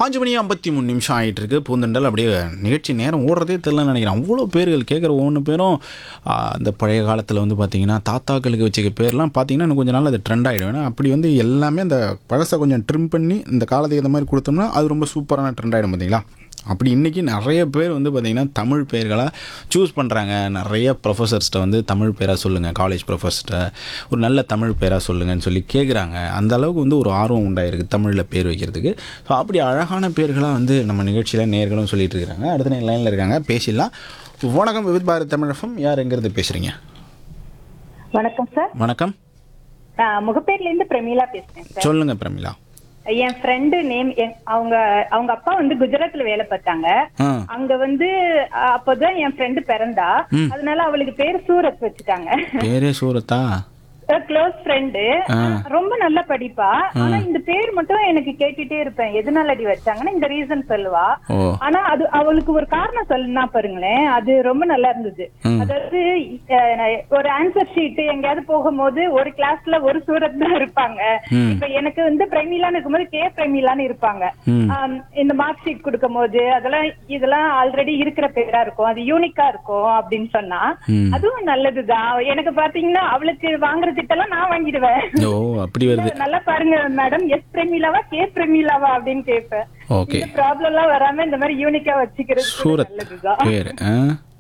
அஞ்சு மணி ஐம்பத்தி மூணு நிமிஷம் ஆகிட்டு இருக்கு பூந்தண்டல் அப்படியே நிகழ்ச்சி நேரம் ஓடுறதே தெரியலன்னு நினைக்கிறேன் அவ்வளோ பேர்கள் கேட்குற ஒவ்வொன்று பேரும் ஆ, அந்த பழைய காலத்தில் வந்து பார்த்தீங்கன்னா தாத்தாக்களுக்கு வச்சுக்க பேர்லாம் பார்த்தீங்கன்னா இன்னும் கொஞ்சம் நாள் அது ட்ரெண்ட் ஆகிடும் ஏன்னா அப்படி வந்து எல்லாமே அந்த பழசை கொஞ்சம் ட்ரிம் பண்ணி இந்த காலத்துக்கு ஏற்ற மாதிரி கொடுத்தோம்னா அது ரொம்ப சூப்பரான ட்ரெண்ட் ஆகிடும் பார்த்தீங்களா அப்படி இன்றைக்கி நிறைய பேர் வந்து பார்த்திங்கன்னா தமிழ் பேர்களாக சூஸ் பண்ணுறாங்க நிறைய ப்ரொஃபஸர்ஸ்ட்ட வந்து தமிழ் பேராக சொல்லுங்கள் காலேஜ் ப்ரொஃபஸர்கிட்ட ஒரு நல்ல தமிழ் பேராக சொல்லுங்கன்னு சொல்லி கேட்குறாங்க அந்த அளவுக்கு வந்து ஒரு ஆர்வம் உண்டாயிருக்கு தமிழில் பேர் வைக்கிறதுக்கு ஸோ அப்படி அழகான பேர்களாக வந்து நம்ம நிகழ்ச்சியில் நேர்களும் சொல்லிட்டு இருக்கிறாங்க அடுத்த லைனில் இருக்காங்க பேசிடலாம் வணக்கம் விவித் பாரத் தமிழகம் யார் எங்கிறது பேசுகிறீங்க வணக்கம் சார் வணக்கம் நான் முகப்பேர்ல இருந்து பிரமீளா பேசுறேன் சார் சொல்லுங்கள் பிரமிளா என் ஃப்ரெண்டு நேம் அவங்க அவங்க அப்பா வந்து குஜராத்ல வேலை பார்த்தாங்க ஆ அங்க வந்து அஹ், அப்போதான் என் ஃப்ரெண்டு பிறந்தா அதனால அவளுக்கு பேர் சூரத் வச்சுட்டாங்க பேரே சூரத்தா க்ளோஸ் ஃப்ரெண்டு ரொம்ப நல்லா படிப்பா ஆனா இந்த பேர் மட்டும் எனக்கு கேட்டுட்டே இருப்பேன் எதனால அடி வச்சாங்கன்னா இந்த ரீசன் சொல்லுவா ஓ ஆனா அது அவளுக்கு ஒரு காரணம் சொல்லுனா பாருங்களேன் அது ரொம்ப நல்லா இருந்தது அதாவது அஹ், ஒரு ஆன்சர் ஷீட் எங்கேயாவது போகும்போது ஒரு கிளாஸ்ல ஒரு சூரத் தான் இருப்பாங்க இப்ப எனக்கு வந்து பிரமிலான்னு இருக்கும்போது கே பிரமிலான்னு இருப்பாங்க ஆம், இந்த மார்க் ஷீட் கொடுக்கும் போது அதெல்லாம் இதெல்லாம் ஆல்ரெடி இருக்கிற பேரா இருக்கும் அது யூனிக்கா இருக்கும் அப்படின்னு சொன்னா அதுவும் நல்லதுதான் எனக்கு பாத்தீங்கன்னா அவளுக்கு வாங்குற திட்டெல்லாம் நான் வாங்கிடுவேன் ஓ அப்படி வருது நல்லா பாருங்க மேடம் எஸ் பிரமிலாவா கே பிரமிலாவா அப்படின்னு கேட்பேன் ஓகே இந்த ப்ராப்ளம் எல்லாம் வராம இந்த மாதிரி யூனிக்கா வச்சுக்கிறது கூட சூரத் நல்லதுதான் பேர் ஆ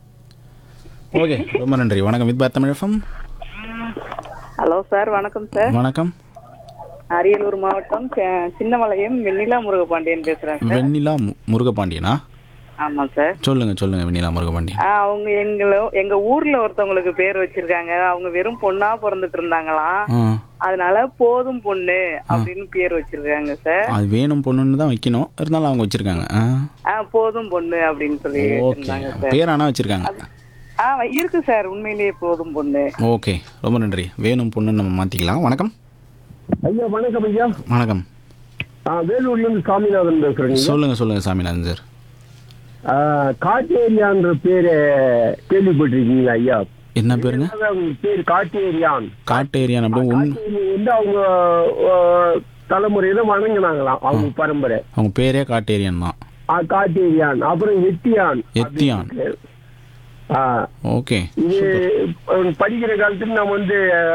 ஓகே ரொம்ப நன்றி வணக்கம் with Bharat Tamilagam hello sir வணக்கம் சார் வணக்கம் அரியலூர் மாவட்டம் சி- சின்னமலையம் வெண்ணிலா முருகபாண்டியன் பேசுறேன் சார் வெண்ணிலா மு- முருகபாண்டியனா ஆமாம் சார் சொல்லுங்க சொல்லுங்க வெண்ணிலா முருகபாண்டியன் ஆ, அவங்க எங்களோ எங்க ஊர்ல ஒருத்தவங்களுக்கு பேர் வச்சிருக்காங்க அவங்க வெறும் பொண்ணா பிறந்துட்டு இருந்தாங்களாம் ஆ அதனால போதும் பொண்ணு அப்படின்னு பேர் வச்சிருக்காங்க சார் அது வேணும் பொண்ணுன்னு தான் வைக்கணும் இருந்தாலும் அவங்க வச்சிருக்காங்க ஆ ஆ போதும் பொண்ணு அப்படின்னு சொல்லி ஓகே வச்சிருந்தாங்க சார் பேர் ஆனால் வச்சிருக்காங்க ஆ இருக்கு சார் உண்மையிலேயே போதும் பொண்ணு ஓகே ரொம்ப நன்றி வேணும் பொண்ணுன்னு நம்ம மாற்றிக்கலாம் வணக்கம் ஐயா வணக்கம் ஐயா வணக்கம் ஆ, வேலூர்ல இருந்து சாமிநாதன் பேசுறேங்க சொல்லுங்க சொல்லுங்க சாமிநாதன் சார் ஆ, காட்டேரியான்ற பேரை கேள்விப்பட்டிருக்கீங்களா ஐயா என்ன பேருங்க அதான் அவங்க பேர் காட்டேரியான் காட்டு ஏரியான் அப்படியே ஒன் காட்டேரி வந்து அவங்க ஆ, தலைமுறையில வணங்கினாங்களாம் அவங்க பரம்பரை அவங்க பேரே காட்டு ஏரியான் தான் ஆ, காட்டேரியான் அப்புறம் எத்தியான் எத்தியான் ஆ, ஓகே இது படிக்கிற காலத்துல நம்ம வந்து